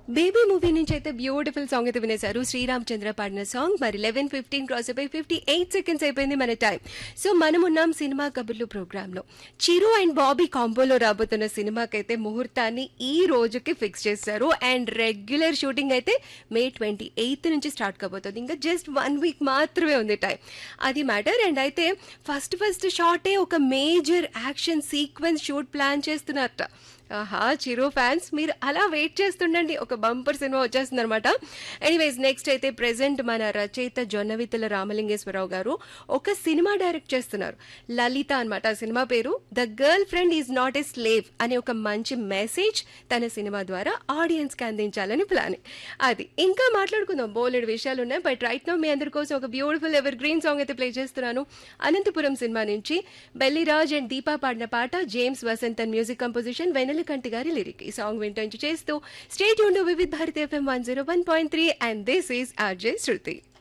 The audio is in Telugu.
బేబీ మూవీ నుంచి అయితే బ్యూటిఫుల్ సాంగ్ అయితే వినేశారు శ్రీరామచంద్ర పాడిన సాంగ్ మరి లెవెన్ ఫిఫ్టీన్ క్రాస్ అయిపోయి ఫిఫ్టీ ఎయిట్ సెకండ్స్ అయిపోయింది మన టైం సో మనం ఉన్నాం సినిమా కబుర్లు ప్రోగ్రామ్ లో చిరు అండ్ బాబీ కాంబోలో రాబోతున్న సినిమాకైతే ముహూర్తాన్ని ఈ రోజుకి ఫిక్స్ చేశారు అండ్ రెగ్యులర్ షూటింగ్ అయితే మే ట్వంటీ ఎయిత్ నుంచి స్టార్ట్ కాబోతుంది ఇంకా జస్ట్ వన్ వీక్ మాత్రమే ఉంది టైం అది మ్యాటర్ అండ్ అయితే ఫస్ట్ ఫస్ట్ షార్టే ఒక major action sequence shoot plan చేస్తున్నారట ఆహా చిరు ఫ్యాన్స్ మీరు అలా వెయిట్ చేస్తుండండి ఒక బంపర్ సినిమా వచ్చేస్తుంది అనమాట ఎనీవేస్ నెక్స్ట్ అయితే ప్రెసెంట్ మన రచయిత జొన్నవిత్తుల రామలింగేశ్వరరావు గారు ఒక సినిమా డైరెక్ట్ చేస్తున్నారు లలిత అనమాట ఆ సినిమా పేరు the girl friend is not a slave అనే ఒక మంచి మెసేజ్ తన సినిమా ద్వారా ఆడియన్స్ కి అందించాలని ప్లాన్ అది ఇంకా మాట్లాడుకుందాం బోలెడు విషయాలు ఉన్నాయి బట్ రైట్ నో మీ అందరి కోసం ఒక బ్యూటిఫుల్ ఎవర్ గ్రీన్ సాంగ్ అయితే ప్లే చేస్తున్నాను అనంతపురం సినిమా నుంచి బెల్లిరాజ్ అండ్ దీపా పాడిన పాట James Vasanthan music composition Vennelakanti గారి లిరిక్ ఈ సాంగ్ వింటూ చేస్తూ స్టేట్ ఉండు Vividh Bharati FM one zero one point three and this is RJ Shruti